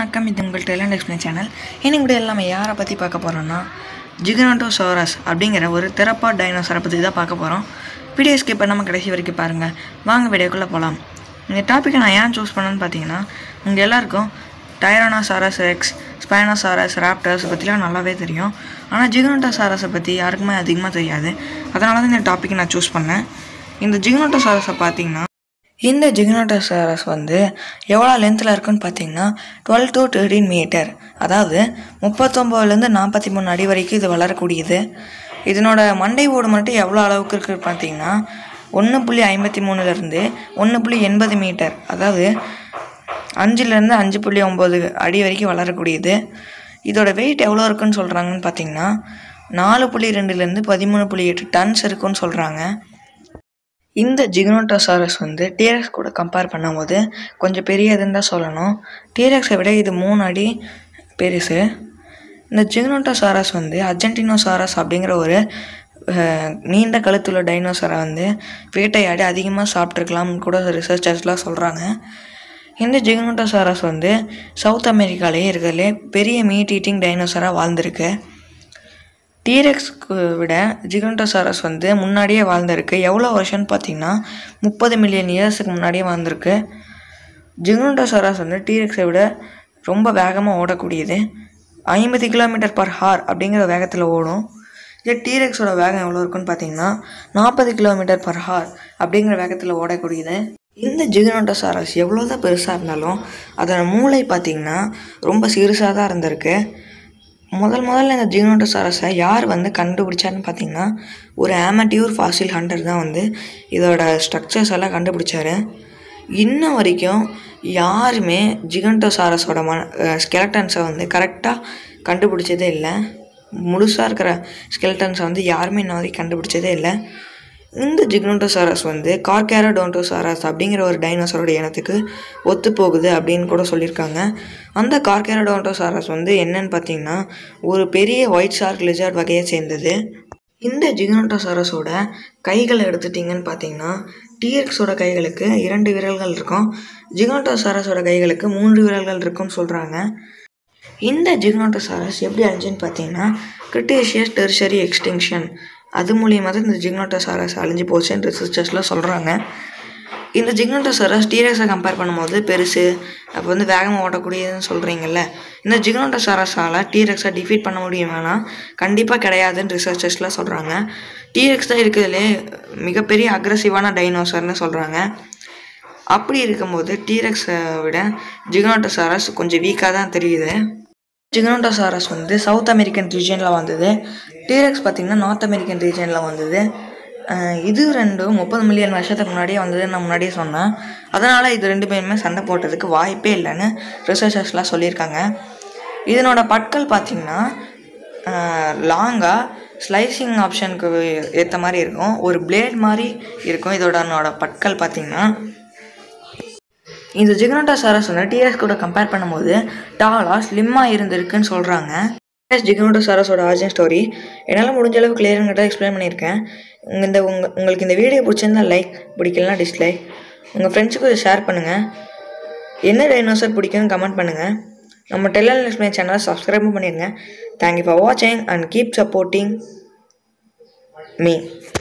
வணக்கம் இது உங்கள் டேலண்ட் எக்ஸ்பிளைன் சேனல் இன்னைக்கு கூட எல்லாமே யாரை பற்றி பார்க்க போகிறோம்னா ஜிகனோட்டோசோரஸ் அப்படிங்கிற ஒரு தெரப்பா டைனோசரை பற்றி தான் பார்க்க போகிறோம் வீடியோ ஸ்கிப் பண்ணாமல் கடைசி வரைக்கும் பாருங்கள் வாங்க வீடியோக்குள்ளே போகலாம் இந்த டாப்பிக்கை நான் ஏன் சூஸ் பண்ணேன்னு பார்த்தீங்கன்னா உங்கள் எல்லாருக்கும் டைரானோசாரஸ் எக்ஸ் ஸ்பைனோசாரஸ் ராப்டர்ஸ் பற்றிலாம் நல்லாவே தெரியும் ஆனால் ஜிகனோட்டோசாரஸை பற்றி யாருக்குமே அதிகமாக தெரியாது அதனால தான் இந்த டாப்பிக்கை நான் சூஸ் பண்ணேன் இந்த ஜிகனோட்டோசாரஸை பார்த்தீங்கன்னா இந்த ஜிக்னோட்டோசாரஸ் வந்து எவ்வளோ லென்த்தில் இருக்குன்னு பார்த்தீங்கன்னா டுவெல் டு தேர்ட்டீன் மீட்டர் அதாவது முப்பத்தொம்போதுலேருந்து நாற்பத்தி மூணு அடி வரைக்கும் இது வளரக்கூடியது இதனோட மண்டை ஓடு மட்டும் எவ்வளோ அளவுக்கு இருக்குன்னு பார்த்தீங்கன்னா ஒன்று புள்ளி ஐம்பத்தி மூணுலேருந்து ஒன்று புள்ளி எண்பது மீட்டர் அதாவது அஞ்சுலேருந்து அஞ்சு புள்ளி ஒம்பது அடி வரைக்கும் வளரக்கூடியது இதோட வெயிட் எவ்வளோ இருக்குன்னு சொல்கிறாங்கன்னு பார்த்தீங்கன்னா நாலு புள்ளி ரெண்டுலேருந்து பதிமூணு புள்ளி எட்டு டன்ஸ் இருக்குன்னு சொல்கிறாங்க இந்த ஜிக்னோட்டோசாரஸ் வந்து டீரெக்ஸ் கூட கம்பேர் பண்ணும்போது கொஞ்சம் பெரியதுன்னு தான் சொல்லணும் டீரெக்ஸை விட இது மூணு அடி பெருசு இந்த ஜிக்னோட்டோசாரஸ் வந்து அர்ஜென்டினோசாரஸ் அப்படிங்கிற ஒரு அஹ், நீண்ட கழுத்துள்ள டைனோசரை வந்து வேட்டையாடி அதிகமாக சாப்பிட்ருக்கலாம்னு கூட ரிசர்ச்சர்ஸ்லாம் சொல்கிறாங்க இந்த ஜிக்னோட்டோசாரஸ் வந்து சவுத் அமெரிக்காலேயே இருக்கிறதுலே பெரிய மீட் ஈட்டிங் டைனோசராக வாழ்ந்திருக்கு டீரெக்ஸ்க்கு விட ஜிகண்டோசாரஸ் வந்து முன்னாடியே வாழ்ந்திருக்கு எவ்வளோ வருஷம்னு பார்த்தீங்கன்னா முப்பது மில்லியன் இயர்ஸுக்கு முன்னாடியே வாழ்ந்திருக்கு ஜிகண்டோசாரஸ் வந்து டீரெக்ஸை விட ரொம்ப வேகமாக ஓடக்கூடியது ஐம்பது கிலோமீட்டர் பர் ஹார் அப்படிங்கிற வேகத்தில் ஓடும் இதே டீரெக்ஸோட வேகம் எவ்வளோ இருக்குன்னு பார்த்தீங்கன்னா நாற்பது கிலோமீட்டர் பர் ஹார் அப்படிங்கிற வேகத்தில் ஓடக்கூடியது இந்த ஜிகனோட்டோசாரஸ் எவ்வளோ தான் பெருசாக இருந்தாலும் அதோட மூளை பார்த்திங்கன்னா ரொம்ப சிறுசாக தான் இருந்திருக்கு முதல் முதல்ல இந்த ஜிக்னோட்டோசாரஸை யார் வந்து கண்டுபிடிச்சாருன்னு பார்த்தீங்கன்னா ஒரு ஆமட்யூர் ஃபாசில் ஹண்டர் தான் வந்து இதோட ஸ்ட்ரக்சர்ஸ் எல்லாம் கண்டுபிடிச்சாரு இன்ன வரைக்கும் யாருமே ஜிகண்டோசாரஸோட ம ஸ்கெலட்டன்ஸை வந்து கரெக்டாக கண்டுபிடிச்சதே இல்லை முழுசாக இருக்கிற ஸ்கெலட்டன்ஸை வந்து யாருமே இன்ன வரைக்கும் கண்டுபிடிச்சதே இல்லை இந்த ஜிக்னோட்டோசாரஸ் வந்து கார்கேரோடோன்டோசாரஸ் அப்படிங்கிற ஒரு டைனோசரோட இனத்துக்கு ஒத்து போகுது அப்படின்னு கூட சொல்லியிருக்காங்க அந்த கார்கேரோடோன்டோசாரஸ் வந்து என்னன்னு பார்த்தீங்கன்னா ஒரு பெரிய ஒயிட் ஷார்க் லிஜார்ட் வகையை சேர்ந்தது இந்த ஜிக்னோட்டோசாரஸோட கைகளை எடுத்துட்டிங்கன்னு பார்த்தீங்கன்னா டீஎக்ஸோட கைகளுக்கு இரண்டு விரல்கள் இருக்கும் ஜிக்னோட்டோசாரஸோட கைகளுக்கு மூன்று விரல்கள் இருக்கும்னு சொல்கிறாங்க இந்த ஜிக்னோட்டோசாரஸ் எப்படி அழிஞ்சுன்னு பார்த்தீங்கன்னா கிரிட்டேஷியஸ் டெர்ஷரி எக்ஸ்டிங்ஷன் அது மூலியமாக தான் இந்த ஜிக்னோட்டோசாரஸ் அழிஞ்சு போச்சுன்னு ரிசர்ச்சர்ஸ்லாம் சொல்கிறாங்க இந்த ஜிக்னோட்டோசாரஸ் டீரக்ஸை கம்பேர் பண்ணும்போது பெருசு அப்போ வந்து வேகமாக ஓட்டக்கூடியதுன்னு சொல்கிறீங்கல்ல இந்த ஜிக்னோட்டோசாரஸால் டீரெக்ஸை டிஃபீட் பண்ண முடியுமானா கண்டிப்பாக கிடையாதுன்னு ரிசர்ச்சர்ஸ்லாம் சொல்கிறாங்க டீரெக்ஸ் தான் இருக்கிறதுலே மிகப்பெரிய அக்ரஸிவான டைனோசர்னு சொல்கிறாங்க அப்படி இருக்கும்போது டீரெக்ஸை விட ஜிக்னோட்டோசாரஸ் கொஞ்சம் வீக்காக தான் தெரியுது ஜிக்னோட்டோசாரஸ் வந்து சவுத் அமெரிக்கன் ரீஜனில் வந்தது டீரெக்ஸ் பார்த்திங்கன்னா நார்த் அமெரிக்கன் ரீஜனில் வந்தது அஹ் இது ரெண்டும் முப்பது மில்லியன் வருஷத்துக்கு முன்னாடியே வந்ததுன்னு நான் முன்னாடியே சொன்னேன் அதனால் இது ரெண்டு பேருமே சண்டை போட்டதுக்கு வாய்ப்பே இல்லைன்னு ரிசர்ச்சர்ஸ்லாம் சொல்லியிருக்காங்க இதனோட பற்கள் பார்த்திங்கன்னா லாங்காக ஸ்லைசிங் ஆப்ஷனுக்கு ஏற்ற மாதிரி இருக்கும் ஒரு பிளேட் மாதிரி இருக்கும் இதோட பற்கள் பார்த்திங்கன்னா இந்த ஜிக்னோட்டோசாரஸ் வந்து டிஎஸ் கூட கம்பேர் பண்ணும்போது டாலாக ஸ்லிம்மாக இருந்திருக்குன்னு சொல்கிறாங்க டிஎஸ் ஜிக்னோட்டோசாரஸோட ஆர்ஜின் ஸ்டோரி என்னால் முடிஞ்ச அளவு கிளியருங்கிட்ட எக்ஸ்பிளைன் பண்ணியிருக்கேன் உங்கள் இந்த உங்கள் உங்களுக்கு இந்த வீடியோ பிடிச்சிருந்தா லைக் பிடிக்கலனா டிஸ்லைக் உங்கள் ஃப்ரெண்ட்ஸுக்கு இதை ஷேர் பண்ணுங்கள் என்ன டைனோசர் பிடிக்கும்னு கமெண்ட் பண்ணுங்கள் நம்ம டெல்லன் எக்ஸ்பிளைன் சேனலை சப்ஸ்கிரைபும் பண்ணிடுங்க தேங்க்யூ ஃபார் வாட்சிங் அண்ட் கீப் சப்போர்ட்டிங் மீ